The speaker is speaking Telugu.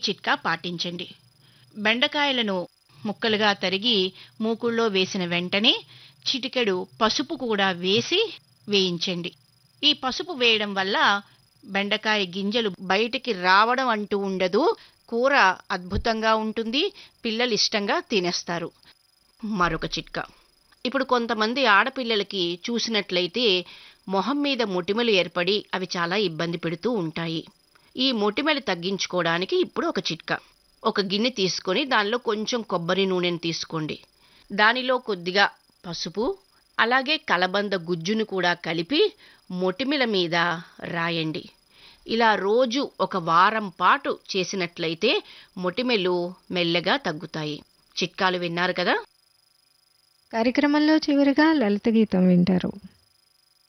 చిట్కా పాటించండి బెండకాయలను ముక్కలుగా తరిగి మూకుళ్ళో వేసిన వెంటనే చిటికెడు పసుపు కూడా వేసి వేయించండి ఈ పసుపు వేయడం వల్ల బెండకాయ గింజలు బయటికి రావడం అంటూ ఉండదు కూర అద్భుతంగా ఉంటుంది పిల్లలు ఇష్టంగా తినేస్తారు మరొక చిట్కా ఇప్పుడు కొంతమంది ఆడపిల్లలకి చూసినట్లయితే మొహం మీద మొటిమలు ఏర్పడి అవి చాలా ఇబ్బంది పెడుతూ ఉంటాయి ఈ మొటిమలు తగ్గించుకోవడానికి ఇప్పుడు ఒక చిట్కా ఒక గిన్నె తీసుకొని దానిలో కొంచెం కొబ్బరి నూనెను తీసుకోండి దానిలో కొద్దిగా పసుపు అలాగే కలబంద గుజ్జును కూడా కలిపి మొటిమల మీద రాయండి ఇలా రోజు ఒక వారం పాటు చేసినట్లయితే మొటిమెలు మెల్లగా తగ్గుతాయి చిట్కాలు విన్నారు కదా కార్యక్రమంలో చివరిగా లలిత గీతం వింటారు